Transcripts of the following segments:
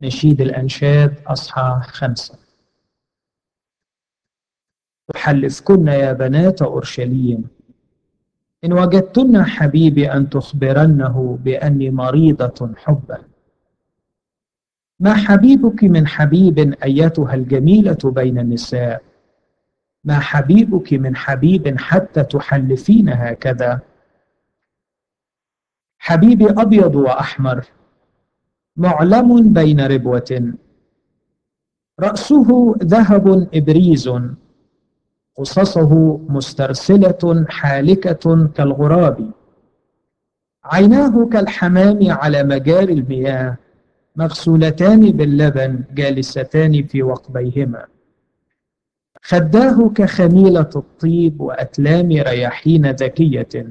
نشيد الأنشاد أصحاح خمسة أحلفكن يا بنات أورشليم إن وجدتن حبيبي أن تخبرنه بأني مريضة حبا ما حبيبك من حبيب أيتها الجميلة بين النساء ما حبيبك من حبيب حتى تحلفين هكذا حبيبي أبيض وأحمر معلم بين ربوة رأسه ذهب إبريز قصصه مسترسلة حالكة كالغراب عيناه كالحمام على مجاري المياه مغسولتان باللبن جالستان في وقبيهما خداه كخميلة الطيب وأتلام رياحين ذكية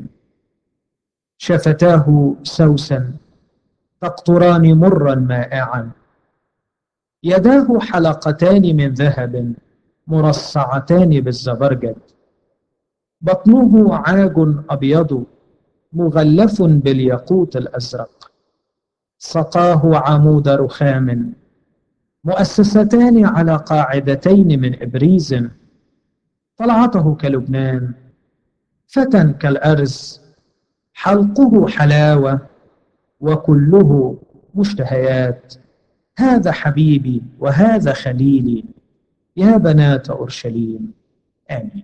شفتاه سوسا تقطران مرا مائعا يداه حلقتان من ذهب مرصعتان بالزبرجد بطنه عاج أبيض مغلف بالياقوت الأزرق سقاه عمود رخام مؤسستان على قاعدتين من إبريز طلعته كلبنان فتى كالأرز حلقه حلاوة وكله مشتهيات هذا حبيبي وهذا خليلي يا بنات أورشليم آمين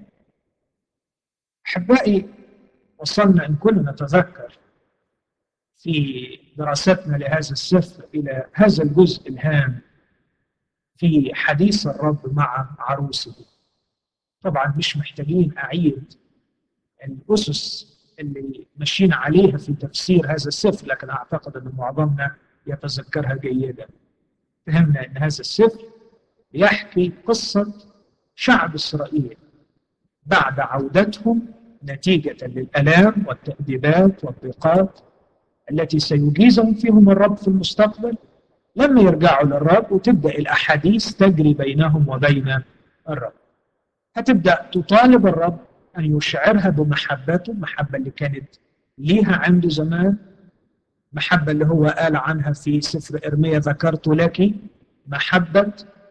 أحبائي وصلنا إن كنا نتذكر في دراستنا لهذا السفر إلى هذا الجزء الهام في حديث الرب مع عروسه طبعا مش محتاجين أعيد الأسس اللي مشينا عليها في تفسير هذا السفر لكن أعتقد أن معظمنا يتذكرها جيدا فهمنا أن هذا السفر يحكي قصة شعب إسرائيل بعد عودتهم نتيجة للآلام والتأديبات والضيقات التي سيجيزهم فيهم الرب في المستقبل لما يرجعوا للرب وتبدأ الأحاديث تجري بينهم وبين الرب هتبدأ تطالب الرب أن يشعرها بمحبته المحبة اللي كانت ليها عنده زمان محبة اللي هو قال عنها في سفر إرميا ذكرت لك محبة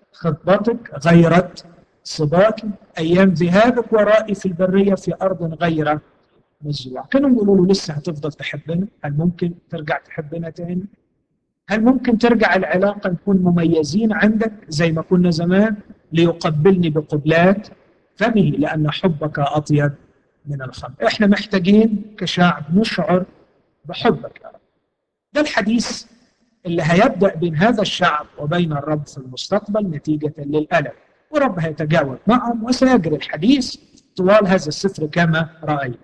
خطبتك غيرت صباك أيام ذهابك ورائي في البرية في أرض غير مزروع كانوا يقولوا له لسه هتفضل تحبنا هل ممكن ترجع تحبنا تاني هل ممكن ترجع العلاقة نكون مميزين عندك زي ما كنا زمان ليقبلني بقبلات فمه لأن حبك أطيب من الخمر إحنا محتاجين كشعب نشعر بحبك يا رب ده الحديث اللي هيبدأ بين هذا الشعب وبين الرب في المستقبل نتيجة للألم ورب هيتجاوب معهم وسيجري الحديث طوال هذا السفر كما رأينا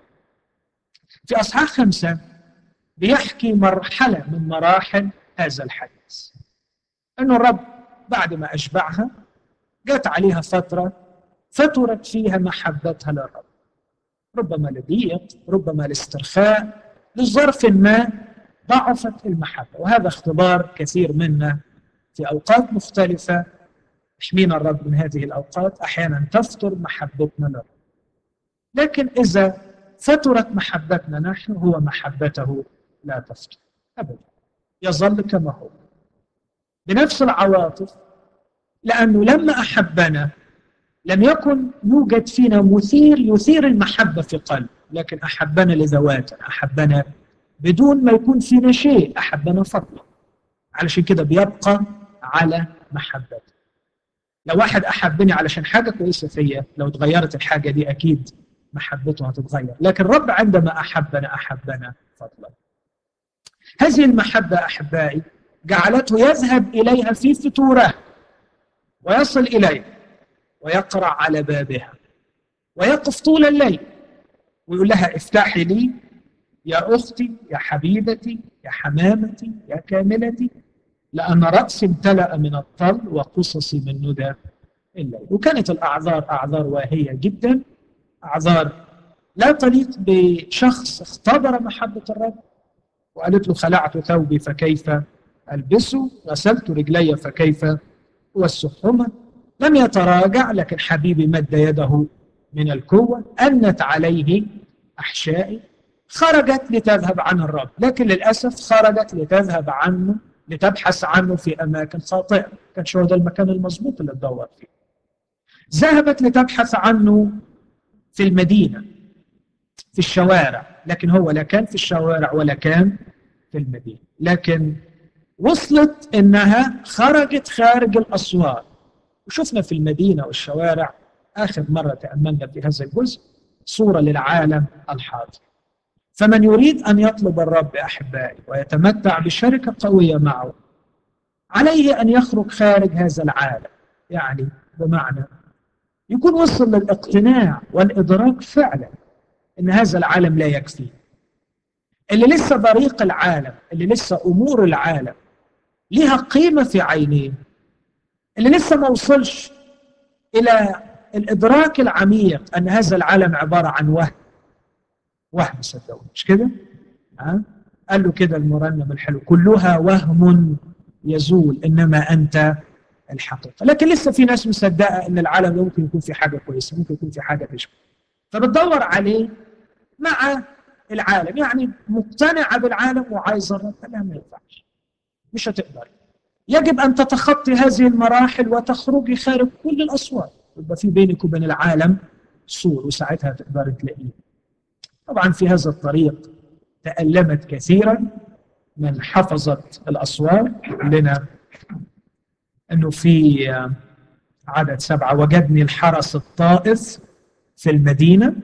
في أصحاح خمسة بيحكي مرحلة من مراحل هذا الحديث أنه الرب بعد ما أشبعها جات عليها فترة فترت فيها محبتها للرب ربما لضيق ربما لاسترخاء لظرف ما ضعفت المحبة وهذا اختبار كثير منا في أوقات مختلفة يحمينا الرب من هذه الأوقات أحيانا تفتر محبتنا للرب لكن إذا فترت محبتنا نحن هو محبته لا تفتر أبدا يظل كما هو بنفس العواطف لأنه لما أحبنا لم يكن يوجد فينا مثير يثير المحبة في قلب لكن أحبنا لذواتنا أحبنا بدون ما يكون فينا شيء أحبنا فضلا علشان كده بيبقى على محبته لو واحد أحبني علشان حاجة كويسة فيا لو اتغيرت الحاجة دي أكيد محبته هتتغير لكن الرب عندما أحبنا أحبنا فضلا هذه المحبة أحبائي جعلته يذهب إليها في فتورة ويصل إليها ويقرع على بابها ويقف طول الليل ويقول لها افتحي لي يا أختي يا حبيبتي يا حمامتي يا كاملتي لأن رأسي امتلأ من الطل وقصصي من ندى الليل وكانت الأعذار أعذار واهية جدا أعذار لا تليق بشخص اختبر محبة الرب وقالت له خلعت ثوبي فكيف ألبسه غسلت رجلي فكيف أوسخهما لم يتراجع لكن حبيبي مد يده من القوة أنت عليه أحشائي خرجت لتذهب عن الرب لكن للأسف خرجت لتذهب عنه لتبحث عنه في اماكن خاطئه كان هو ده المكان المظبوط اللي تدور فيه ذهبت لتبحث عنه في المدينه في الشوارع لكن هو لا كان في الشوارع ولا كان في المدينه لكن وصلت انها خرجت خارج الاسوار وشفنا في المدينه والشوارع اخر مره تاملنا في هذا الجزء صوره للعالم الحاضر فمن يريد ان يطلب الرب احبائي ويتمتع بشركه قويه معه عليه ان يخرج خارج هذا العالم يعني بمعنى يكون وصل للاقتناع والادراك فعلا ان هذا العالم لا يكفي اللي لسه طريق العالم اللي لسه امور العالم لها قيمه في عينيه اللي لسه ما وصلش الى الادراك العميق ان هذا العالم عباره عن وهم وهم صدقوني مش كده؟ ها؟ قال له كده المرنم الحلو كلها وهم يزول انما انت الحقيقه لكن لسه في ناس مصدقه ان العالم ممكن يكون في حاجه كويسه ممكن يكون في حاجه تشبه فبتدور عليه مع العالم يعني مقتنعه بالعالم وعايزه الرب لا ما ينفعش مش هتقدر يجب ان تتخطي هذه المراحل وتخرجي خارج كل الاسوار يبقى في بينك وبين العالم سور وساعتها تقدر تلاقيه طبعا في هذا الطريق تألمت كثيرا من حفظت الأسوار لنا أنه في عدد سبعة وجدني الحرس الطائف في المدينة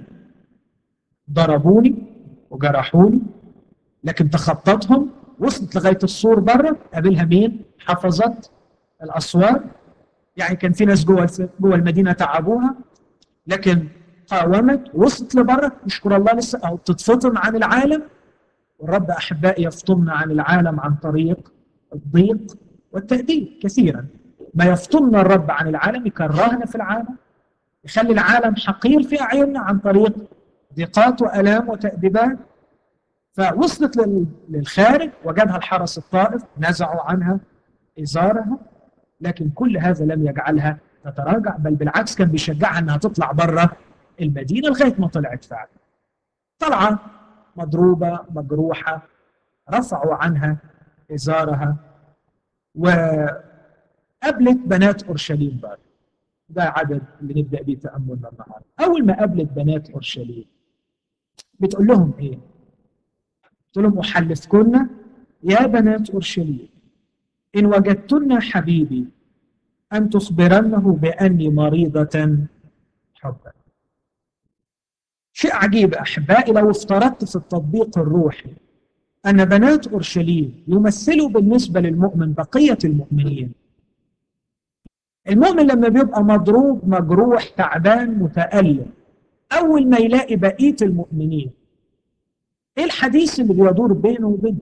ضربوني وجرحوني لكن تخطتهم وصلت لغاية السور بره قابلها مين حفظت الأسوار يعني كان في ناس جوه جوه المدينة تعبوها لكن قاومت وصلت لبره نشكر الله لسه او تتفطن عن العالم والرب احبائي يفطمنا عن العالم عن طريق الضيق والتأديب كثيرا ما يفطمنا الرب عن العالم يكرهنا في العالم يخلي العالم حقير في اعيننا عن طريق ضيقات والام وتأديبات فوصلت للخارج وجدها الحرس الطائف نزعوا عنها ازارها لكن كل هذا لم يجعلها تتراجع بل بالعكس كان بيشجعها انها تطلع بره المدينة لغاية ما طلعت فعلا طلعة مضروبة مجروحة رفعوا عنها إزارها وقابلت بنات أورشليم بقى ده عدد اللي نبدأ بيه تأملنا النهاردة أول ما قابلت بنات أورشليم بتقول لهم إيه؟ بتقول لهم أحلفكن يا بنات أورشليم إن وجدتن حبيبي أن تخبرنه بأني مريضة حبا شيء عجيب احبائي لو افترضت في التطبيق الروحي ان بنات اورشليم يمثلوا بالنسبه للمؤمن بقيه المؤمنين المؤمن لما بيبقى مضروب مجروح تعبان متالم اول ما يلاقي بقيه المؤمنين ايه الحديث اللي بيدور بينه وبينه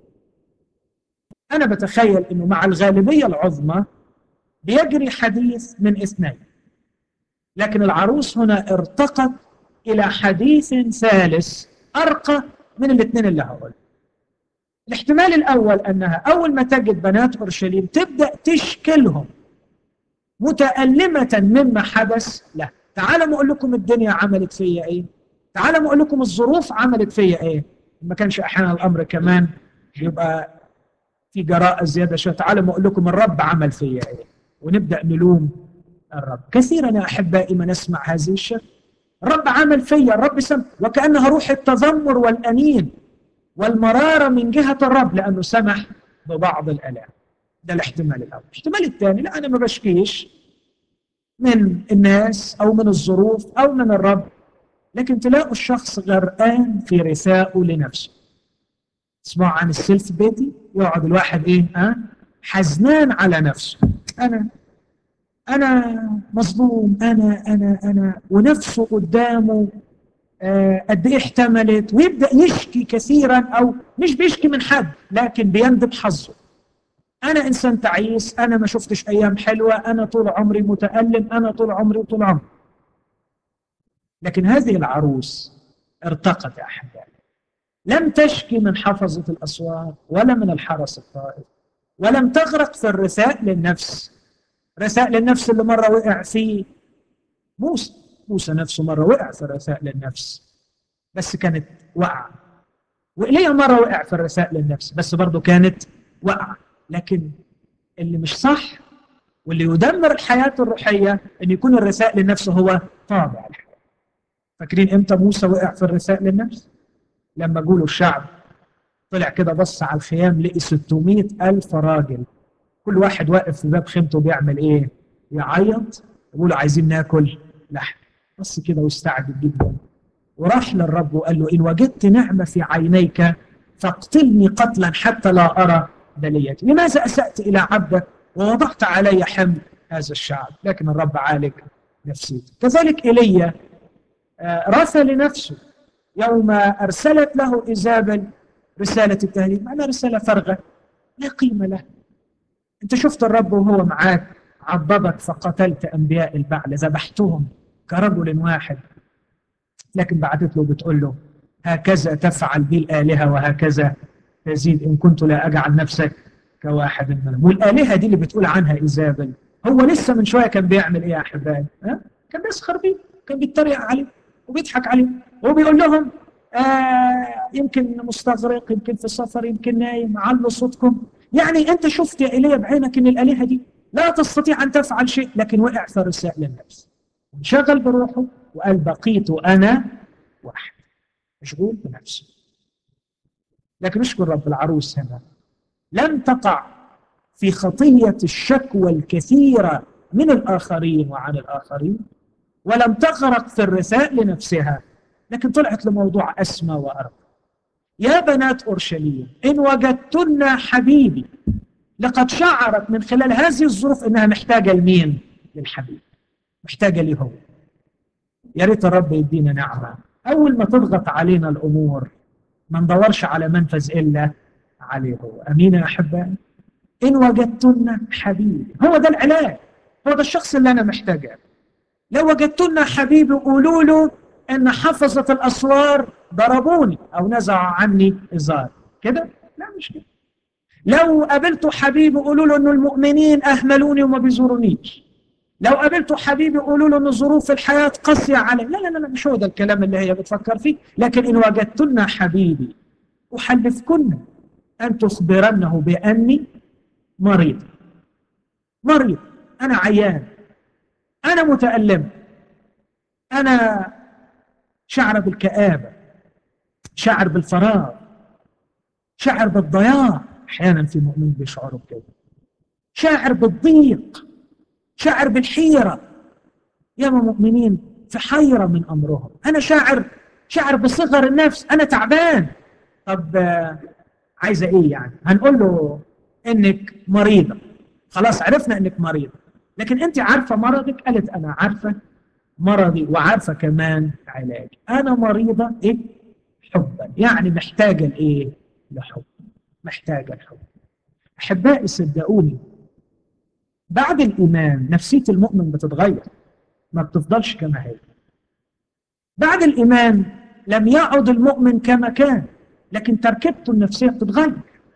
انا بتخيل انه مع الغالبيه العظمى بيجري حديث من اثنين لكن العروس هنا ارتقت الى حديث ثالث ارقى من الاثنين اللي هقول الاحتمال الاول انها اول ما تجد بنات اورشليم تبدا تشكلهم متألمة مما حدث له تعالوا اقول لكم الدنيا عملت فيا ايه تعالوا اقول لكم الظروف عملت فيا ايه ما كانش احيانا الامر كمان يبقى في جراءة زيادة شوية تعالوا اقول لكم الرب عمل فيا ايه ونبدأ نلوم الرب كثيرا يا احبائي ما نسمع هذه الشكل الرب عمل فيا الرب سمع وكأنها روح التذمر والأنين والمرارة من جهة الرب لأنه سمح ببعض الآلام ده الاحتمال الأول الاحتمال الثاني لا أنا ما بشكيش من الناس أو من الظروف أو من الرب لكن تلاقوا الشخص غرقان في رثائه لنفسه تسمعوا عن السيلف بيتي يقعد الواحد ايه ها أه؟ حزنان على نفسه انا انا مظلوم انا انا انا ونفسه قدامه آه قد ايه احتملت ويبدا يشكي كثيرا او مش بيشكي من حد لكن بيندب حظه انا انسان تعيس انا ما شفتش ايام حلوه انا طول عمري متالم انا طول عمري وطول عمري لكن هذه العروس ارتقت يا احبائي لم تشكي من حفظه الاسواق ولا من الحرس الطائف ولم تغرق في الرثاء للنفس رثاء للنفس اللي مرة وقع فيه موسى موسى نفسه مرة وقع في الرثاء للنفس بس كانت وقعة وإيليا مرة وقع في الرثاء للنفس بس برضه كانت وقعة لكن اللي مش صح واللي يدمر الحياة الروحية أن يكون الرثاء للنفس هو طابع الحياة فاكرين إمتى موسى وقع في الرثاء للنفس؟ لما قولوا الشعب طلع كده بص على الخيام لقي 600 ألف راجل كل واحد واقف في باب خيمته بيعمل إيه؟ يعيط يقولوا عايزين ناكل لحم بص كده واستعجب جدا وراح للرب وقال له إن وجدت نعمة في عينيك فاقتلني قتلا حتى لا أرى بليتي لماذا أسأت إلى عبدك ووضعت علي حمل هذا الشعب لكن الرب عالج نفسيته كذلك إيليا رثى لنفسه يوم أرسلت له إيزابل رسالة التهديد معناها رسالة فارغة لا قيمة له أنت شفت الرب وهو معاك عضدك فقتلت أنبياء البعل ذبحتهم كرجل واحد لكن بعدت له بتقول له هكذا تفعل بي الآلهة وهكذا تزيد إن كنت لا أجعل نفسك كواحد منهم والآلهة دي اللي بتقول عنها إيزابل هو لسه من شوية كان بيعمل إيه يا أحبائي؟ ها؟ كان بيسخر بيه كان بيتريق عليه وبيضحك عليه وبيقول لهم آه يمكن مستغرق يمكن في سفر يمكن نايم علوا صوتكم يعني أنت شفت يا إيليا بعينك إن الآلهة دي لا تستطيع أن تفعل شيء لكن وقع في رسائل النفس انشغل بروحه وقال بقيت أنا واحد مشغول بنفسه لكن اشكر رب العروس هنا لم تقع في خطية الشكوى الكثيرة من الآخرين وعن الآخرين ولم تغرق في الرثاء لنفسها لكن طلعت لموضوع أسمى وأرقى يا بنات أورشليم إن وجدتن حبيبي لقد شعرت من خلال هذه الظروف إنها محتاجة لمين؟ للحبيب محتاجة ليه هو يا ريت الرب يدينا نعمة أول ما تضغط علينا الأمور ما ندورش على منفذ إلا عليه هو أمين يا أحبائي إن وجدتن حبيبي هو ده العلاج هو ده الشخص اللي أنا محتاجه لو وجدتن حبيبي قولوا له ان حفظة الاسوار ضربوني او نزعوا عني ازار كده لا مش كده لو قابلت حبيبي قولوا له ان المؤمنين اهملوني وما بيزورونيش لو قابلت حبيبي قولوا له ان ظروف الحياه قاسيه علي لا لا لا مش هو ده الكلام اللي هي بتفكر فيه لكن ان وجدتن حبيبي احلفكن ان تخبرنه باني مريض مريض انا عيان انا متالم انا شعر بالكآبة شعر بالفراغ شعر بالضياع أحيانا في مؤمن بيشعروا بكده شاعر بالضيق شاعر بالحيرة ياما مؤمنين في حيرة من أمرهم أنا شاعر شاعر بصغر النفس أنا تعبان طب عايزة إيه يعني هنقول له إنك مريضة خلاص عرفنا إنك مريضة لكن أنت عارفة مرضك قالت أنا عارفة مرضي وعارفه كمان علاجي انا مريضه ايه حبا يعني محتاجه لايه لحب محتاجه لحب احبائي صدقوني بعد الايمان نفسيه المؤمن بتتغير ما بتفضلش كما هي بعد الايمان لم يعد المؤمن كما كان لكن تركيبته النفسيه بتتغير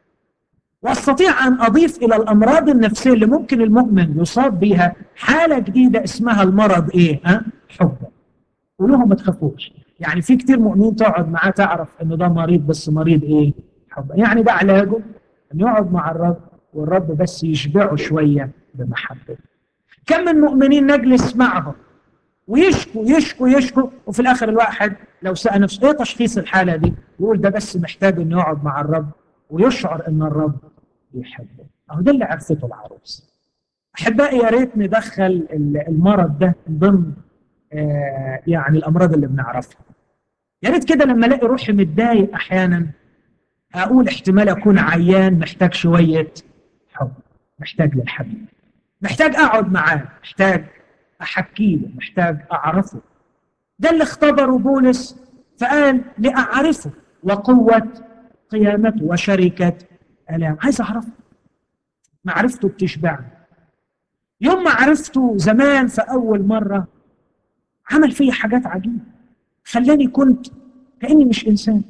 واستطيع ان اضيف الى الامراض النفسيه اللي ممكن المؤمن يصاب بها حاله جديده اسمها المرض ايه؟ ها؟ حبا. قولوهم ما تخافوش. يعني في كتير مؤمنين تقعد معاه تعرف انه ده مريض بس مريض ايه؟ حبا. يعني ده علاجه ان يقعد مع الرب والرب بس يشبعه شويه بمحبته. كم من مؤمنين نجلس معهم ويشكوا يشكوا يشكوا وفي الاخر الواحد لو سال نفسه ايه تشخيص الحاله دي؟ يقول ده بس محتاج انه يقعد مع الرب ويشعر ان الرب بيحبه اهو ده اللي عرفته العروس احبائي يا ريت ندخل المرض ده ضمن آه يعني الامراض اللي بنعرفها يا ريت كده لما الاقي روحي متضايق احيانا اقول احتمال اكون عيان محتاج شويه حب محتاج للحبيب محتاج اقعد معاه محتاج احكي له محتاج اعرفه ده اللي اختبره بولس فقال لاعرفه وقوه قيامته وشركه الام عايز اعرفه معرفته بتشبعني يوم ما عرفته زمان في اول مره عمل فيا حاجات عجيبه خلاني كنت كاني مش انسان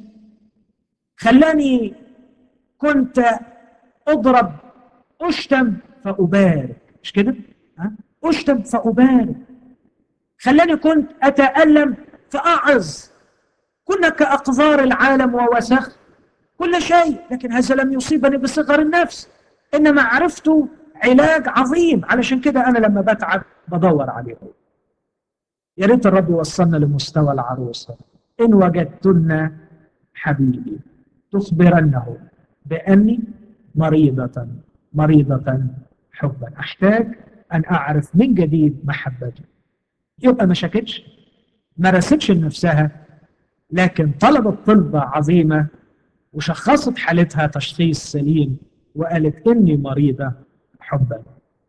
خلاني كنت اضرب اشتم فابارك مش كده ها اشتم فابارك خلاني كنت اتالم فاعظ كنا كاقذار العالم ووسخ كل شيء لكن هذا لم يصيبني بصغر النفس إن معرفته علاج عظيم علشان كده أنا لما بتعب بدور عليه يا ريت الرب يوصلنا لمستوى العروسة إن وجدتن حبيبي تخبرنه بأني مريضة مريضة حبا أحتاج أن أعرف من جديد محبته يبقى ما شكتش ما رستش لنفسها لكن طلبت طلبة عظيمة وشخصت حالتها تشخيص سليم وقالت إني مريضة حبا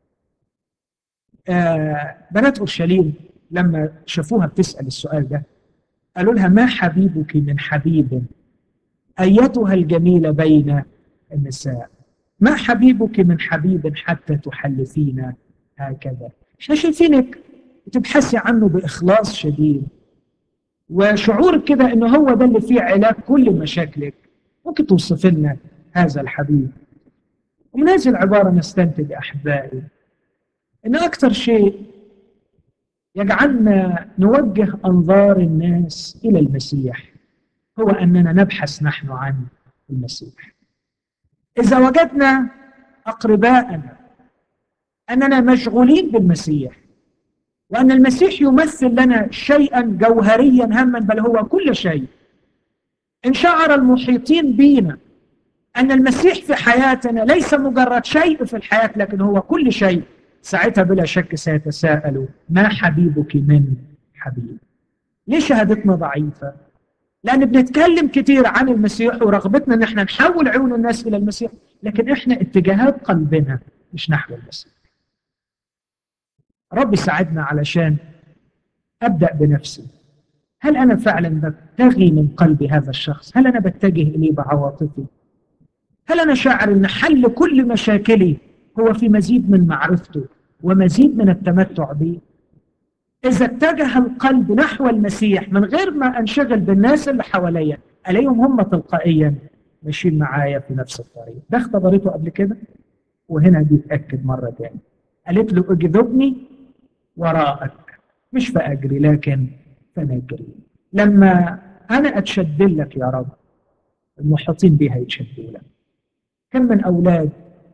آه بنات أورشليم لما شافوها بتسأل السؤال ده قالوا لها ما حبيبك من حبيب أيتها الجميلة بين النساء ما حبيبك من حبيب حتى تحلفين هكذا احنا شايفينك بتبحثي عنه بإخلاص شديد وشعورك كده انه هو ده اللي فيه علاج كل مشاكلك ممكن توصف لنا هذا الحبيب ومن هذه العبارة نستنتج أحبائي أن أكثر شيء يجعلنا نوجه أنظار الناس إلى المسيح هو أننا نبحث نحن عن المسيح إذا وجدنا أقرباءنا أننا مشغولين بالمسيح وأن المسيح يمثل لنا شيئا جوهريا هاما بل هو كل شيء إن شعر المحيطين بينا أن المسيح في حياتنا ليس مجرد شيء في الحياة لكن هو كل شيء ساعتها بلا شك سيتساءلوا ما حبيبك من حبيب ليه شهادتنا ضعيفة لأن بنتكلم كتير عن المسيح ورغبتنا أن احنا نحول عيون الناس إلى المسيح لكن احنا اتجاهات قلبنا مش نحو المسيح رب يساعدنا علشان أبدأ بنفسي هل أنا فعلا ببتغي من قلبي هذا الشخص هل أنا بتجه إليه بعواطفي هل أنا شاعر أن حل كل مشاكلي هو في مزيد من معرفته ومزيد من التمتع به إذا اتجه القلب نحو المسيح من غير ما أنشغل بالناس اللي حواليا ألاقيهم هم تلقائيا ماشيين معايا في نفس الطريق ده اختبرته قبل كده وهنا بيتأكد مرة تاني قالت له اجذبني وراءك مش فأجري لكن فنجري لما أنا أتشد لك يا رب المحيطين بها يتشدوا لك كم من أولاد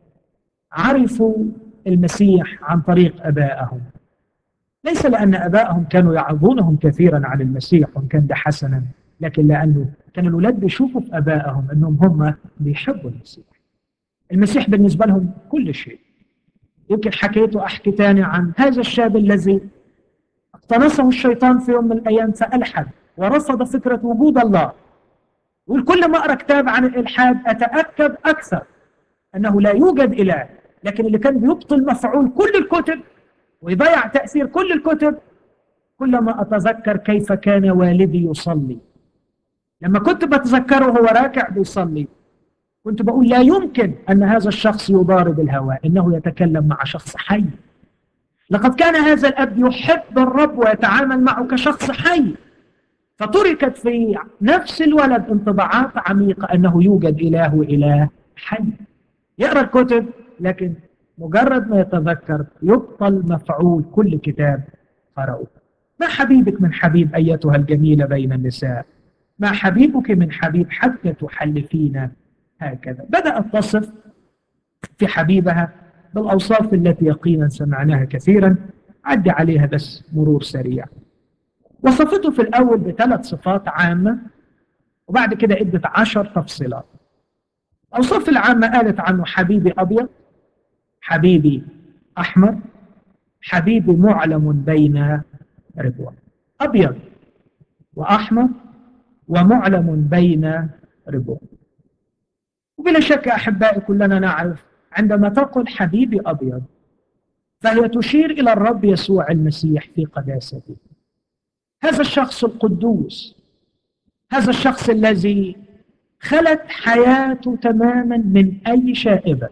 عرفوا المسيح عن طريق أبائهم ليس لأن أبائهم كانوا يعظونهم كثيرا عن المسيح وإن كان ده حسنا لكن لأنه كان الأولاد بيشوفوا في أبائهم أنهم هم بيحبوا المسيح المسيح بالنسبة لهم كل شيء يمكن حكيت وأحكي تاني عن هذا الشاب الذي اقتنصه الشيطان في يوم من الأيام فألحد ورفض فكرة وجود الله وكل ما أقرأ كتاب عن الإلحاد أتأكد أكثر أنه لا يوجد إله لكن اللي كان بيبطل مفعول كل الكتب ويضيع تأثير كل الكتب كلما أتذكر كيف كان والدي يصلي لما كنت بتذكره وهو راكع بيصلي كنت بقول لا يمكن أن هذا الشخص يضارب الهواء إنه يتكلم مع شخص حي لقد كان هذا الأب يحب الرب ويتعامل معه كشخص حي فتركت في نفس الولد انطباعات عميقة أنه يوجد إله وإله حي يقرأ الكتب لكن مجرد ما يتذكر يبطل مفعول كل كتاب قرأه ما حبيبك من حبيب أيتها الجميلة بين النساء ما حبيبك من حبيب حتى تحلفين هكذا بدأت تصف في حبيبها بالأوصاف التي يقينا سمعناها كثيرا عد عليها بس مرور سريع وصفته في الأول بثلاث صفات عامة وبعد كده ادت عشر تفصيلات الأوصاف العامة قالت عنه حبيبي أبيض حبيبي أحمر حبيبي معلم بين رضوان أبيض وأحمر ومعلم بين رضوان وبلا شك أحبائي كلنا نعرف عندما تقول حبيبي أبيض فهي تشير إلى الرب يسوع المسيح في قداسته هذا الشخص القدوس هذا الشخص الذي خلت حياته تماما من أي شائبة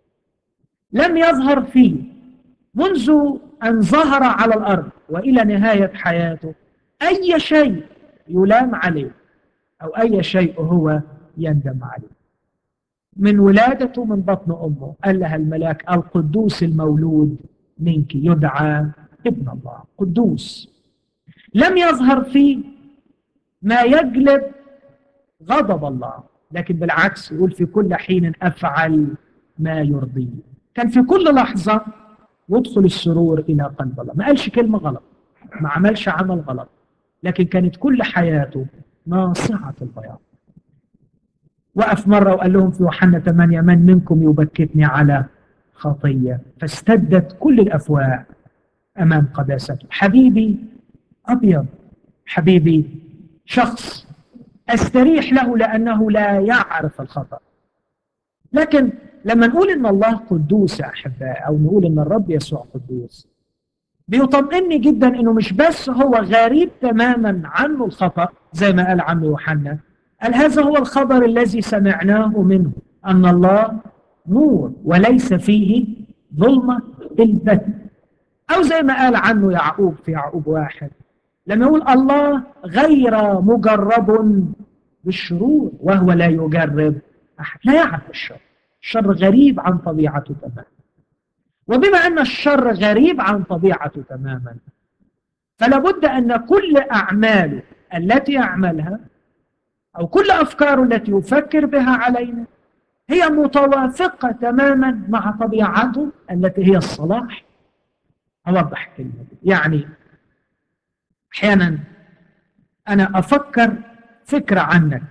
لم يظهر فيه منذ أن ظهر على الأرض وإلى نهاية حياته أي شيء يلام عليه أو أي شيء هو يندم عليه من ولادته من بطن أمه قال لها الملاك القدوس المولود منك يدعى ابن الله قدوس لم يظهر فيه ما يجلب غضب الله لكن بالعكس يقول في كل حين أفعل ما يرضيه كان في كل لحظة يدخل السرور إلى قلب الله ما قالش كلمة غلط ما عملش عمل غلط لكن كانت كل حياته ناصعة البياض وقف مرة وقال لهم في يوحنا 8 من منكم يبكتني على خطية فاستدت كل الأفواه أمام قداسته حبيبي أبيض حبيبي شخص أستريح له لأنه لا يعرف الخطأ لكن لما نقول إن الله قدوس يا أحباء أو نقول إن الرب يسوع قدوس بيطمئني جدا إنه مش بس هو غريب تماما عنه الخطأ زي ما قال عنه يوحنا قال هذا هو الخبر الذي سمعناه منه أن الله نور وليس فيه ظلمة البت أو زي ما قال عنه يعقوب في يعقوب واحد لما يقول الله غير مجرب بالشرور وهو لا يجرب أحد لا يعرف الشر الشر غريب عن طبيعته تماما وبما أن الشر غريب عن طبيعته تماما فلا بد أن كل أعماله التي يعملها أو كل أفكاره التي يفكر بها علينا هي متوافقة تماما مع طبيعته التي هي الصلاح أوضح الكلمة يعني أحيانا أنا أفكر فكرة عنك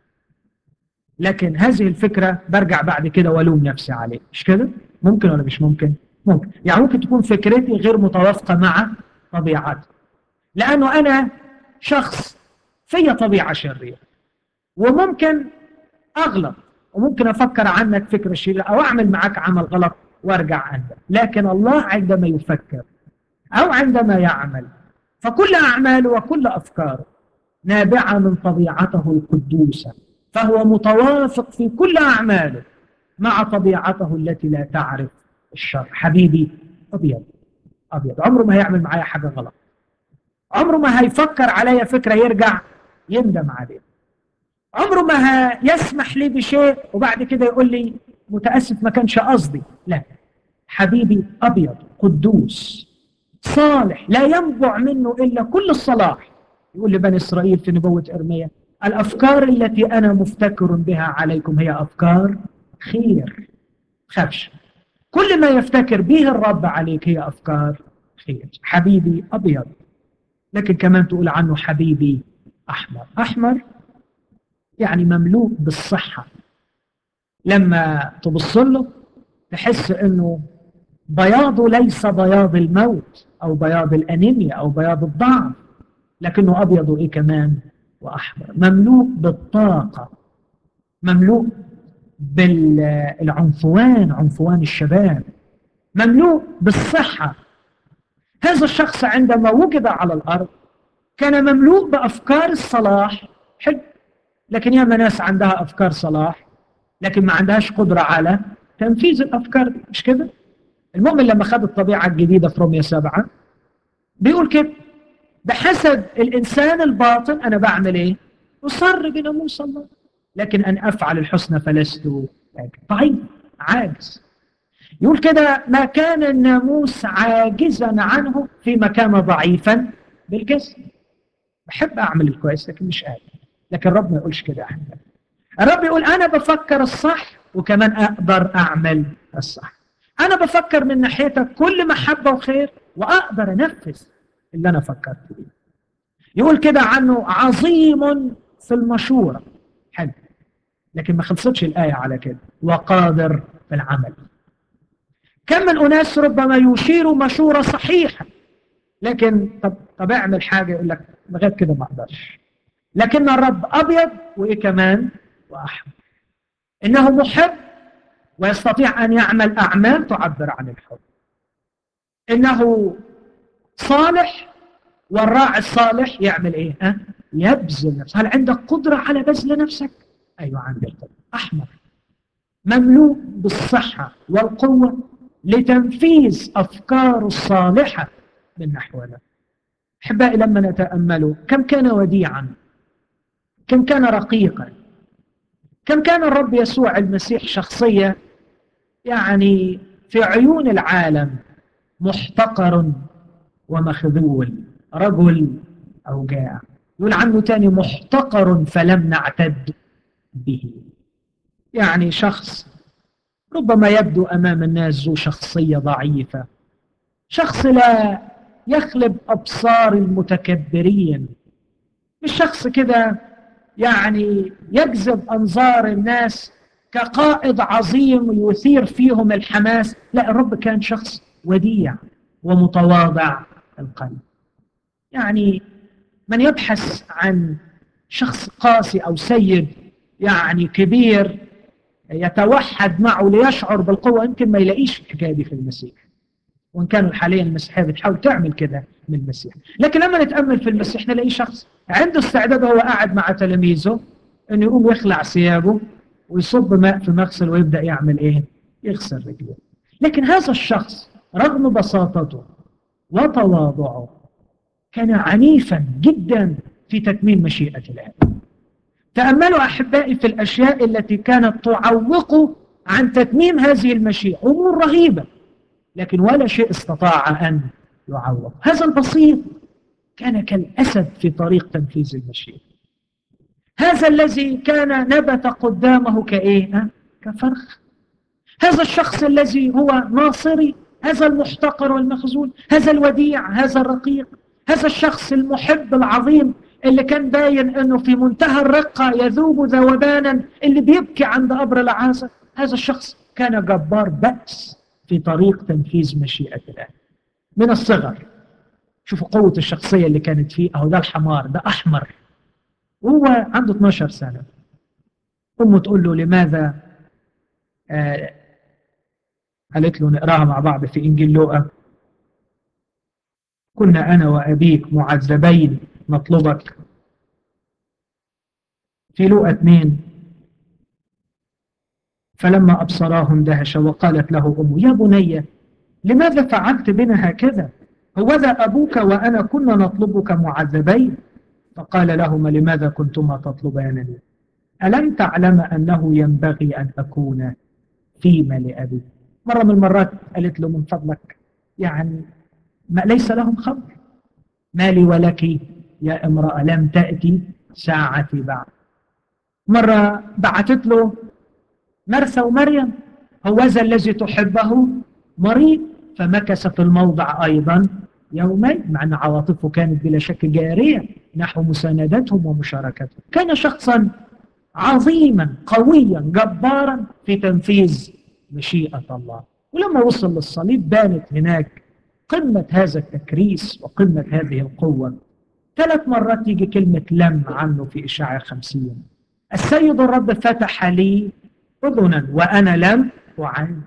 لكن هذه الفكرة برجع بعد كده والوم نفسي عليه مش كده؟ ممكن ولا مش ممكن؟ ممكن يعني ممكن تكون فكرتي غير متوافقة مع طبيعتي لأنه أنا شخص في طبيعة شريرة وممكن أغلط وممكن أفكر عنك فكرة شريرة أو أعمل معك عمل غلط وارجع عندك لكن الله عندما يفكر أو عندما يعمل فكل أعماله وكل أفكاره نابعة من طبيعته القدوسة فهو متوافق في كل أعماله مع طبيعته التي لا تعرف الشر حبيبي أبيض أبيض عمره ما هيعمل معايا حاجة غلط عمره ما هيفكر عليا فكرة يرجع يندم عليه عمره ما يسمح لي بشيء وبعد كده يقول لي متأسف ما كانش قصدي لا حبيبي أبيض قدوس صالح لا ينبع منه إلا كل الصلاح يقول لبني إسرائيل في نبوة إرميا الأفكار التي أنا مفتكر بها عليكم هي أفكار خير خفش كل ما يفتكر به الرب عليك هي أفكار خير حبيبي أبيض لكن كمان تقول عنه حبيبي أحمر أحمر يعني مملوء بالصحة لما تبص له تحس أنه بياضه ليس بياض الموت أو بياض الأنيميا أو بياض الضعف لكنه أبيض إيه كمان وأحمر مملوء بالطاقة مملوء بالعنفوان عنفوان الشباب مملوء بالصحة هذا الشخص عندما وجد على الأرض كان مملوء بأفكار الصلاح حلو لكن ياما ناس عندها أفكار صلاح لكن ما عندهاش قدرة على تنفيذ الأفكار دي مش كده المؤمن لما خد الطبيعة الجديدة في رومية سبعة بيقول كده بحسب الإنسان الباطن أنا بعمل إيه أصر بناموس الله لكن أن أفعل الحسنى فلست ضعيف عاجز يقول كده ما كان الناموس عاجزا عنه فيما كان ضعيفا بالجسم بحب أعمل الكويس لكن مش قادر لكن الرب ما يقولش كده احنا الرب يقول أنا بفكر الصح وكمان أقدر أعمل الصح أنا بفكر من ناحيتك كل محبة وخير وأقدر أنفذ اللي أنا فكرت فيه يقول كده عنه عظيم في المشورة حلو لكن ما خلصتش الآية على كده وقادر في العمل كم من أناس ربما يشيروا مشورة صحيحة لكن طب, طب اعمل حاجة يقول لك لغاية كده ما أقدرش لكن الرب أبيض وإيه كمان وأحمر إنه محب ويستطيع أن يعمل أعمال تعبر عن الحب إنه صالح والراعي الصالح يعمل إيه؟ أه؟ يبذل نفسه هل عندك قدرة على بذل نفسك؟ أيوة عندي القدرة أحمر مملوء بالصحة والقوة لتنفيذ أفكار الصالحة من نحونا أحبائي لما نتأمل كم كان وديعا كم كان رقيقا كم كان الرب يسوع المسيح شخصية يعني في عيون العالم محتقر ومخذول رجل أوجاع يقول عنه تاني محتقر فلم نعتد به يعني شخص ربما يبدو امام الناس ذو شخصيه ضعيفه شخص لا يخلب ابصار المتكبرين مش شخص كده يعني يجذب انظار الناس كقائد عظيم يثير فيهم الحماس لا الرب كان شخص وديع ومتواضع القلب يعني من يبحث عن شخص قاسي او سيد يعني كبير يتوحد معه ليشعر بالقوه يمكن ما يلاقيش الحكايه دي في المسيح وان كانوا حاليا المسيحيه بتحاول تعمل كده من المسيح لكن لما نتامل في المسيح نلاقي شخص عنده استعداد وهو قاعد مع تلاميذه انه يقوم يخلع ثيابه ويصب ماء في مغسل ويبدا يعمل ايه؟ يغسل رجله. لكن هذا الشخص رغم بساطته وتواضعه كان عنيفا جدا في تتميم مشيئه الاب. تاملوا احبائي في الاشياء التي كانت تعوق عن تتميم هذه المشيئه، امور رهيبه لكن ولا شيء استطاع ان يعوق. هذا البسيط كان كالاسد في طريق تنفيذ المشيئه. هذا الذي كان نبت قدامه كايه كفرخ هذا الشخص الذي هو ناصري هذا المحتقر والمخزون هذا الوديع هذا الرقيق هذا الشخص المحب العظيم اللي كان باين انه في منتهى الرقه يذوب ذوبانا اللي بيبكي عند قبر العازر هذا الشخص كان جبار بأس في طريق تنفيذ مشيئة الله من الصغر شوفوا قوة الشخصية اللي كانت فيه أهو ده الحمار ده أحمر وهو عنده 12 سنة أمه تقول له لماذا آه قالت له نقراها مع بعض في إنجيل لوقا كنا أنا وأبيك معذبين نطلبك في لوقا اثنين فلما أبصراه اندهش وقالت له أمه يا بني لماذا فعلت بنا هكذا هوذا أبوك وأنا كنا نطلبك معذبين فقال لهما لماذا كنتما تطلبانني ألم تعلم أنه ينبغي أن أكون فيما لأبي مرة من المرات قالت له من فضلك يعني ما ليس لهم خبر ما لي ولك يا امرأة لم تأتي ساعتي بعد مرة بعثت له مرثى ومريم هوذا الذي تحبه مريض فمكث في الموضع أيضا يومين مع أن عواطفه كانت بلا شك جارية نحو مساندتهم ومشاركتهم كان شخصا عظيما قويا جبارا في تنفيذ مشيئة الله ولما وصل للصليب بانت هناك قمة هذا التكريس وقمة هذه القوة ثلاث مرات يجي كلمة لم عنه في إشاعة خمسين السيد الرب فتح لي أذنا وأنا لم أعن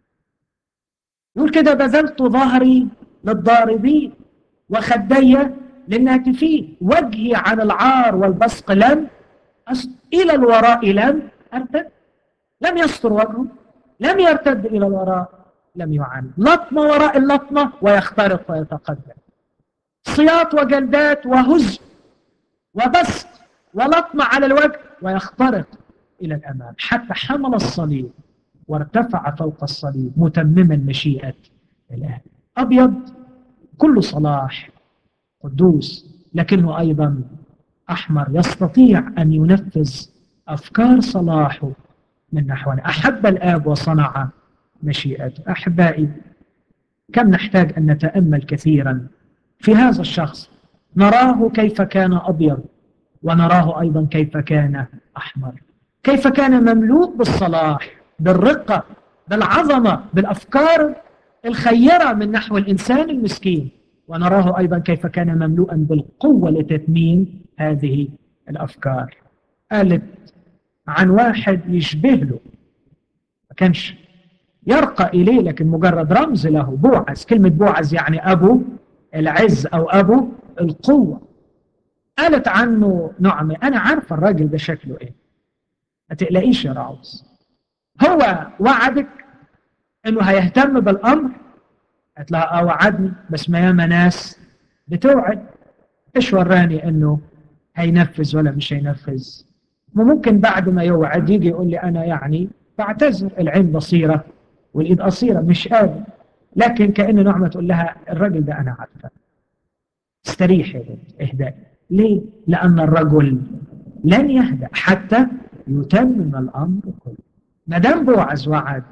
يقول كده بذلت ظهري للضاربين وخدي للناتفين وجهي عن العار والبصق لم أست... إلى الوراء لم أرتد لم يستر وجهه لم يرتد إلى الوراء لم يعاني لطمة وراء اللطمة ويخترق ويتقدم صياط وجلدات وهز وبسط ولطمة على الوجه ويخترق إلى الأمام حتى حمل الصليب وارتفع فوق الصليب متمما مشيئة الآب أبيض كل صلاح قدوس لكنه أيضا أحمر يستطيع أن ينفذ أفكار صلاحه من نحونا أحب الآب وصنع مشيئته أحبائي كم نحتاج أن نتأمل كثيرا في هذا الشخص نراه كيف كان أبيض ونراه أيضا كيف كان أحمر كيف كان مملوء بالصلاح بالرقة بالعظمة بالأفكار الخيرة من نحو الإنسان المسكين ونراه أيضا كيف كان مملوءا بالقوة لتتميم هذه الأفكار قالت عن واحد يشبه له ما كانش يرقى إليه لكن مجرد رمز له بوعز كلمة بوعز يعني أبو العز أو أبو القوة قالت عنه نعمة أنا عارفة الراجل ده شكله إيه ما تقلقيش يا راعوز هو وعدك إنه هيهتم بالأمر قالت لها اه وعدني بس ما ياما ناس بتوعد ايش وراني انه هينفذ ولا مش هينفذ وممكن بعد ما يوعد يجي يقول لي انا يعني بعتذر العين بصيره والايد قصيره مش قادر لكن كان نعمه تقول لها الراجل ده انا عارفه استريحي اهدأ ليه؟ لأن الرجل لن يهدأ حتى يتمم الأمر كله ما دام بوعز وعد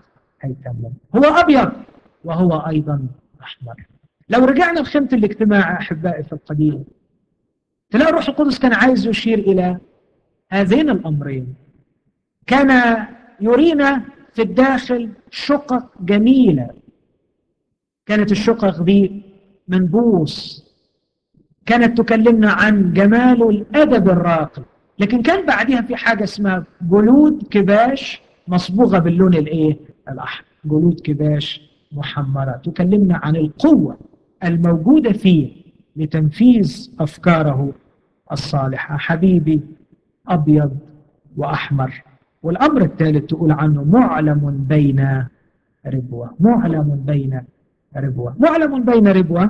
هيتمم هو أبيض وهو أيضا أحمر لو رجعنا لخيمة الاجتماع أحبائي في القديم تلاقي الروح القدس كان عايز يشير إلى هذين الأمرين كان يرينا في الداخل شقق جميلة كانت الشقق دي منبوس كانت تكلمنا عن جمال الأدب الراقي لكن كان بعدها في حاجة اسمها جلود كباش مصبوغة باللون الايه الأحمر جلود كباش محمرة تكلمنا عن القوة الموجودة فيه لتنفيذ أفكاره الصالحة حبيبي أبيض وأحمر والأمر الثالث تقول عنه معلم بين ربوة معلم بين ربوة معلم بين ربوة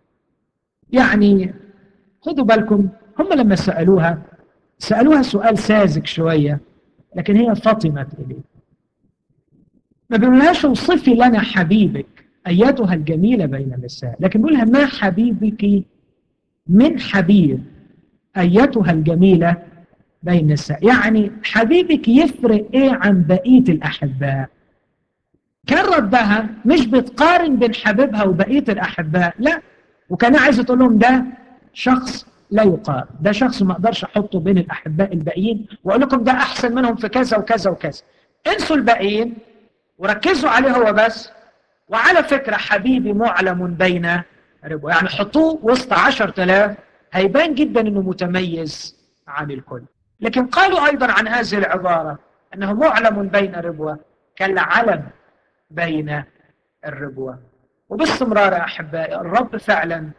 يعني خذوا بالكم هم لما سألوها سألوها سؤال ساذج شوية لكن هي فطمت إليه ما بيقولهاش اوصفي لنا حبيبك أيتها الجميلة بين النساء لكن بيقولها ما حبيبك من حبيب أيتها الجميلة بين النساء يعني حبيبك يفرق إيه عن بقية الأحباء كان ردها مش بتقارن بين حبيبها وبقية الأحباء لا وكان عايز تقول لهم ده شخص لا يقارن ده شخص ما اقدرش احطه بين الاحباء الباقيين واقول لكم ده احسن منهم في كذا وكذا وكذا انسوا الباقيين وركزوا عليه هو بس وعلى فكرة حبيبي معلم بين ربو يعني حطوه وسط عشر تلاف هيبان جدا انه متميز عن الكل لكن قالوا ايضا عن هذه العبارة انه معلم بين ربوة كالعلم بين الربوة وباستمرار يا احبائي الرب فعلا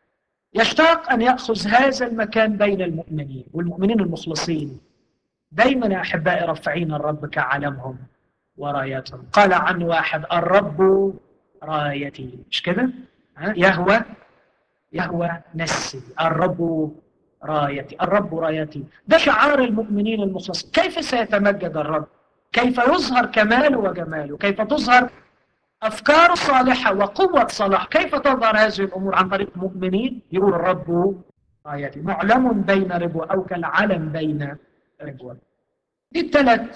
يشتاق ان ياخذ هذا المكان بين المؤمنين والمؤمنين المخلصين دايما يا احبائي رفعين الرب كعلمهم ورايتهم قال عن واحد الرب رايتي مش كده يهوى يهوى نسي الرب رايتي الرب رايتي ده شعار المؤمنين المخلصين كيف سيتمجد الرب كيف يظهر كماله وجماله كيف تظهر أفكار صالحة وقوة صلاح كيف تظهر هذه الأمور عن طريق المؤمنين يقول الرب رايتي معلم بين ربوة أو كالعلم بين ربوة دي الثلاث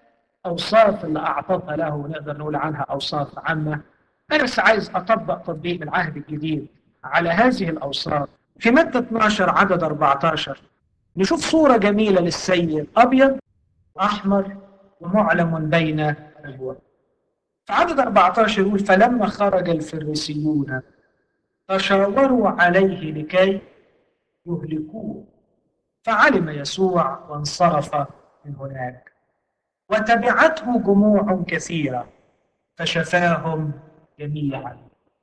أوصاف اللي أعطتها له نقدر نقول عنها أوصاف عامة أنا بس عايز أطبق تطبيق العهد الجديد على هذه الأوصاف في مادة 12 عدد 14 نشوف صورة جميلة للسيد أبيض أحمر ومعلم بين ربوة في عدد 14 يقول فلما خرج الفريسيون تشاوروا عليه لكي يهلكوه فعلم يسوع وانصرف من هناك وتبعته جموع كثيرة فشفاهم جميعا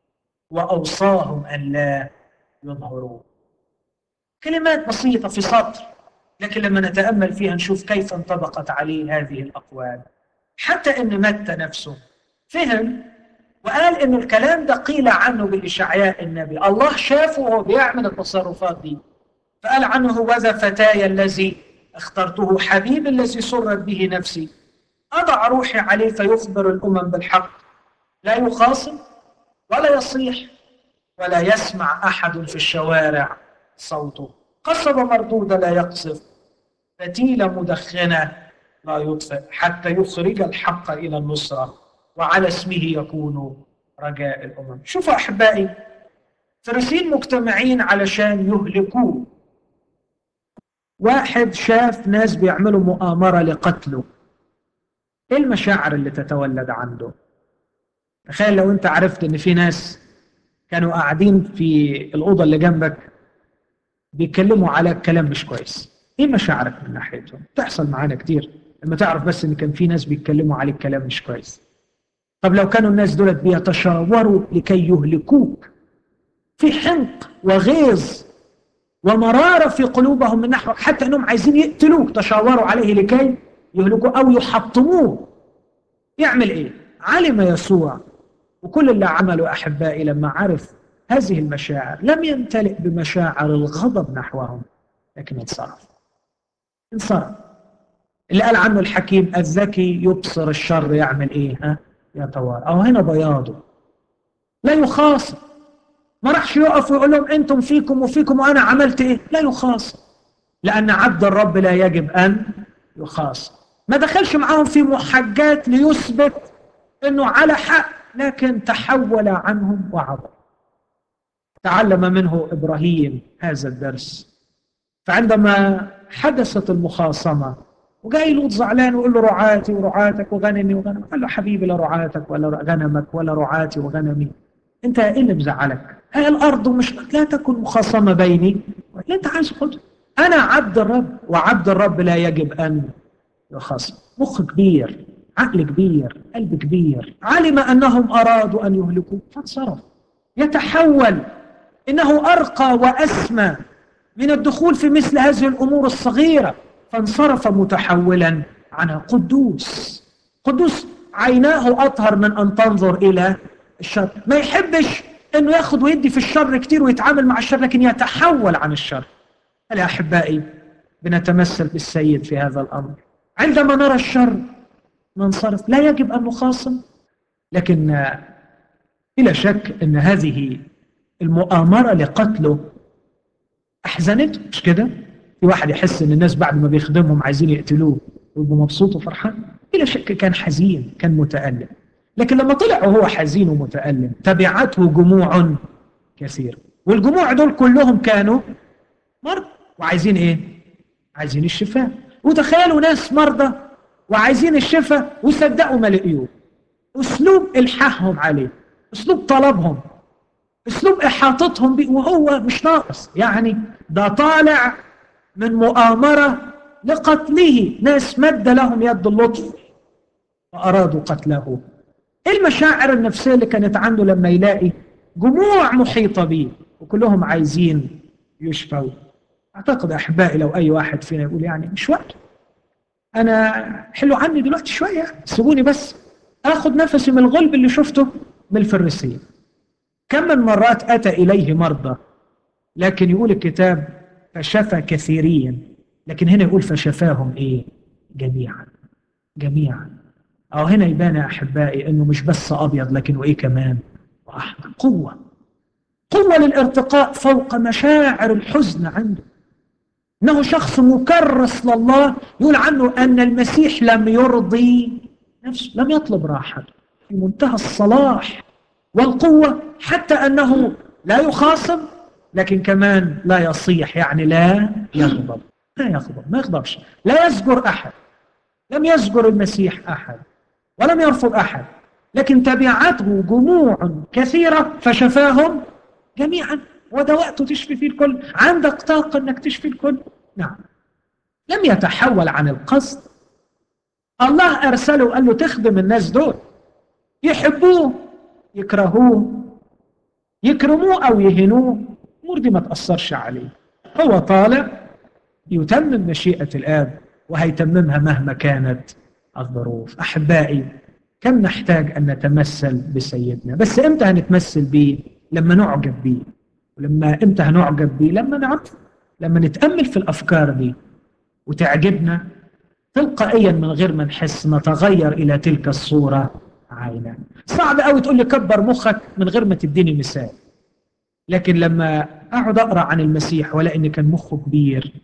وأوصاهم أن لا يظهروا كلمات بسيطة في سطر لكن لما نتأمل فيها نشوف كيف انطبقت عليه هذه الأقوال حتى أن متى نفسه فهم وقال أن الكلام ده قيل عنه بالإشعياء النبي الله شافه وهو بيعمل التصرفات دي فقال عنه وذا فتاي الذي اخترته حبيب الذي سرت به نفسي أضع روحي عليه فيخبر الأمم بالحق لا يخاصم ولا يصيح ولا يسمع أحد في الشوارع صوته قصب مردودة لا يقصف فتيلة مدخنة لا يطفئ حتى يخرج الحق إلى النصرة وعلى اسمه يكون رجاء الأمم شوفوا أحبائي فرسين مجتمعين علشان يهلكوه واحد شاف ناس بيعملوا مؤامرة لقتله ايه المشاعر اللي تتولد عنده تخيل لو انت عرفت ان في ناس كانوا قاعدين في الأوضة اللي جنبك بيتكلموا على كلام مش كويس ايه مشاعرك من ناحيتهم تحصل معانا كتير لما تعرف بس ان كان في ناس بيتكلموا عليك كلام مش كويس طب لو كانوا الناس دولت بيتشاوروا لكي يهلكوك في حنق وغيظ ومرارة في قلوبهم من نحوك حتى أنهم عايزين يقتلوك تشاوروا عليه لكي يهلكوا أو يحطموه يعمل إيه؟ علم يسوع وكل اللي عمله أحبائي لما عرف هذه المشاعر لم يمتلئ بمشاعر الغضب نحوهم لكن انصرف انصرف اللي قال عنه الحكيم الذكي يبصر الشر يعمل ايه ها يتوارى او هنا بياضه لا يخاصم ما راحش يقف ويقول لهم انتم فيكم وفيكم وانا عملت ايه لا يخاصم لان عبد الرب لا يجب ان يخاصم ما دخلش معاهم في محاجات ليثبت انه على حق لكن تحول عنهم وعظم تعلم منه ابراهيم هذا الدرس فعندما حدثت المخاصمه وجاي لوط زعلان ويقول له رعاتي ورعاتك وغنمي وغنمك قال له حبيبي لا رعاتك ولا غنمك ولا رعاتي وغنمي انت ايه اللي مزعلك؟ هي الارض ومش لا تكن مخاصمه بيني اللي انت عايز خده انا عبد الرب وعبد الرب لا يجب ان يخاصم مخ كبير عقل كبير قلب كبير علم انهم ارادوا ان يهلكوه فانصرف يتحول انه ارقى واسمى من الدخول في مثل هذه الامور الصغيره فانصرف متحولا عنها قدوس قدوس عيناه اطهر من ان تنظر الى الشر ما يحبش انه ياخد ويدي في الشر كتير ويتعامل مع الشر لكن يتحول عن الشر يا احبائي بنتمثل بالسيد في هذا الامر عندما نرى الشر ننصرف لا يجب ان نخاصم لكن بلا شك ان هذه المؤامره لقتله احزنته مش كده في واحد يحس ان الناس بعد ما بيخدمهم عايزين يقتلوه ويبقوا مبسوط وفرحان بلا شك كان حزين كان متالم لكن لما طلع وهو حزين ومتالم تبعته جموع كثير والجموع دول كلهم كانوا مرضى وعايزين ايه عايزين الشفاء وتخيلوا ناس مرضى وعايزين الشفاء وصدقوا ما لقيوه اسلوب الحاحهم عليه اسلوب طلبهم اسلوب احاطتهم بيه وهو مش ناقص يعني ده طالع من مؤامرة لقتله ناس مد لهم يد اللطف وأرادوا قتله ايه المشاعر النفسية اللي كانت عنده لما يلاقي جموع محيطة به وكلهم عايزين يشفوا اعتقد احبائي لو اي واحد فينا يقول يعني مش وقته انا حلو عني دلوقتي شويه سيبوني بس اخذ نفسي من الغلب اللي شفته من الفريسيه كم من مرات اتى اليه مرضى لكن يقول الكتاب فشفى كثيرين لكن هنا يقول فشفاهم ايه جميعا جميعا او هنا يبان يا احبائي انه مش بس ابيض لكن وايه كمان واحمر قوه قوه للارتقاء فوق مشاعر الحزن عنده انه شخص مكرس لله يقول عنه ان المسيح لم يرضي نفسه لم يطلب راحه في منتهى الصلاح والقوه حتى انه لا يخاصم لكن كمان لا يصيح يعني لا يغضب لا يغضب ما يغضبش لا يزجر احد لم يزجر المسيح احد ولم يرفض احد لكن تبعته جموع كثيره فشفاهم جميعا وده وقته تشفي فيه الكل عندك طاقة انك تشفي الكل نعم لم يتحول عن القصد الله ارسله وقال له تخدم الناس دول يحبوه يكرهوه يكرموه او يهنوه الامور دي ما تاثرش عليه هو طالع يتمم مشيئه الاب وهيتممها مهما كانت الظروف احبائي كم نحتاج ان نتمثل بسيدنا بس امتى هنتمثل بيه لما نعجب بيه ولما امتى هنعجب بيه لما نعرف لما نتامل في الافكار دي وتعجبنا تلقائيا من غير ما نحس نتغير الى تلك الصوره عينا صعب قوي تقول لي كبر مخك من غير ما تديني مثال لكن لما اقعد اقرا عن المسيح ولا ان كان مخه كبير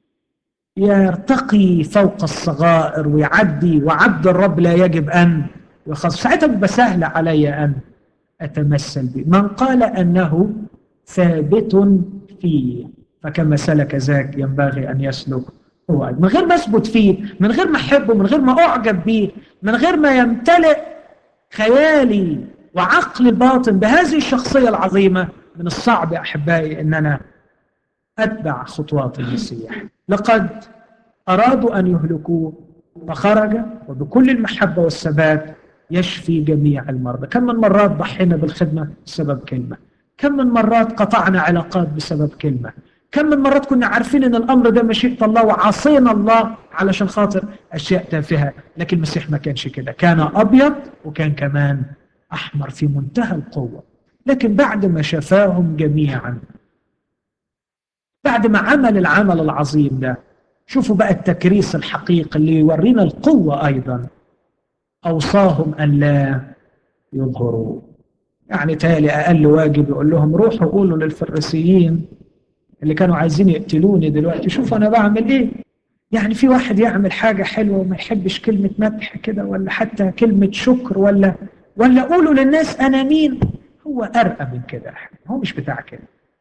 يرتقي فوق الصغائر ويعدي وعبد الرب لا يجب ان يخص ساعتها بيبقى سهل علي ان اتمثل به من قال انه ثابت فيه فكما سلك ذاك ينبغي ان يسلك هو من غير ما اثبت فيه من غير ما احبه من غير ما اعجب به من غير ما يمتلئ خيالي وعقلي الباطن بهذه الشخصيه العظيمه من الصعب احبائي ان انا اتبع خطوات المسيح لقد ارادوا ان يهلكوه فخرج وبكل المحبه والثبات يشفي جميع المرضى كم من مرات ضحينا بالخدمه بسبب كلمه كم من مرات قطعنا علاقات بسبب كلمه كم من مرات كنا عارفين ان الامر ده مشيئه الله وعصينا الله علشان خاطر اشياء تافهه لكن المسيح ما كانش كده كان ابيض وكان كمان احمر في منتهى القوه لكن بعد ما شفاهم جميعا بعد ما عمل العمل العظيم ده شوفوا بقى التكريس الحقيقي اللي يورينا القوه ايضا اوصاهم ان لا يظهروا يعني تالي اقل واجب يقول لهم روحوا قولوا للفريسيين اللي كانوا عايزين يقتلوني دلوقتي شوفوا انا بعمل ايه يعني في واحد يعمل حاجه حلوه وما يحبش كلمه مدح كده ولا حتى كلمه شكر ولا ولا قولوا للناس أنا مين هو أرقى من كده هو مش بتاع كده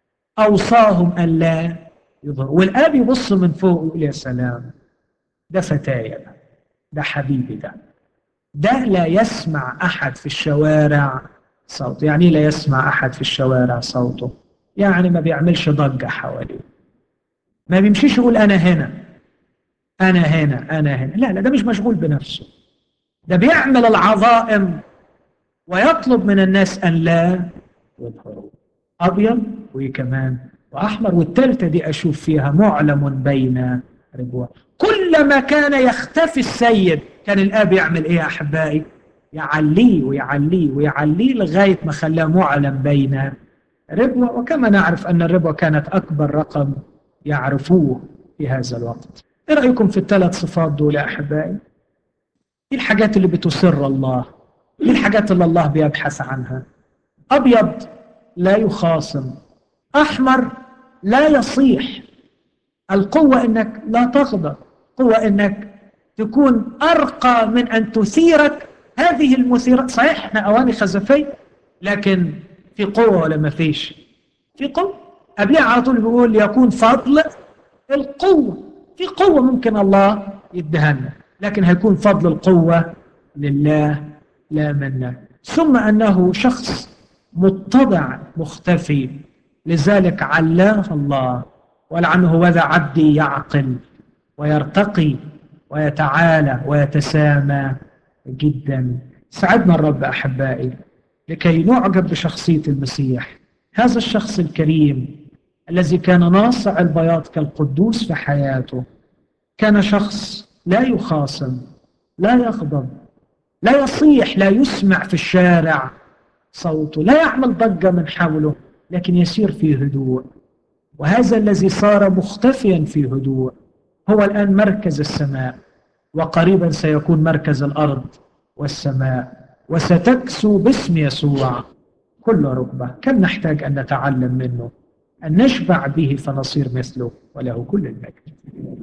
أوصاهم أن لا يظهروا والآب يبص من فوق ويقول يا سلام ده فتايا ده ده حبيبي ده ده لا يسمع أحد في الشوارع صوته يعني لا يسمع أحد في الشوارع صوته يعني ما بيعملش ضجة حواليه ما بيمشيش يقول أنا هنا أنا هنا أنا هنا لا لا ده مش مشغول بنفسه ده بيعمل العظائم ويطلب من الناس أن لا يظهروا أبيض وكمان وأحمر والثالثة دي أشوف فيها معلم بين ربوة كلما كان يختفي السيد كان الآب يعمل إيه يا أحبائي يعليه ويعليه ويعليه لغاية ما خلاه معلم بين ربوة وكما نعرف أن الربوة كانت أكبر رقم يعرفوه في هذا الوقت إيه رأيكم في الثلاث صفات دول يا أحبائي إيه الحاجات اللي بتسر الله إيه الحاجات اللي الله بيبحث عنها أبيض لا يخاصم أحمر لا يصيح القوة إنك لا تغضب قوة إنك تكون أرقى من أن تثيرك هذه المثيرات صحيح احنا أواني خزفية لكن في قوة ولا ما فيش في قوة قبلها على طول بيقول يكون فضل القوة في قوة ممكن الله يديها لنا لكن هيكون فضل القوة لله لا منا ثم أنه شخص متضع مختفي لذلك علاه الله ولعنه وذا عبدي يعقل ويرتقي ويتعالى ويتسامى جدا سعدنا الرب أحبائي لكي نعجب بشخصية المسيح هذا الشخص الكريم الذي كان ناصع البياض كالقدوس في حياته كان شخص لا يخاصم لا يغضب لا يصيح لا يسمع في الشارع صوته لا يعمل ضجة من حوله لكن يسير في هدوء وهذا الذي صار مختفيا في هدوء هو الآن مركز السماء وقريبا سيكون مركز الأرض والسماء وستكسو باسم يسوع كل ركبة كم نحتاج أن نتعلم منه أن نشبع به فنصير مثله وله كل المجد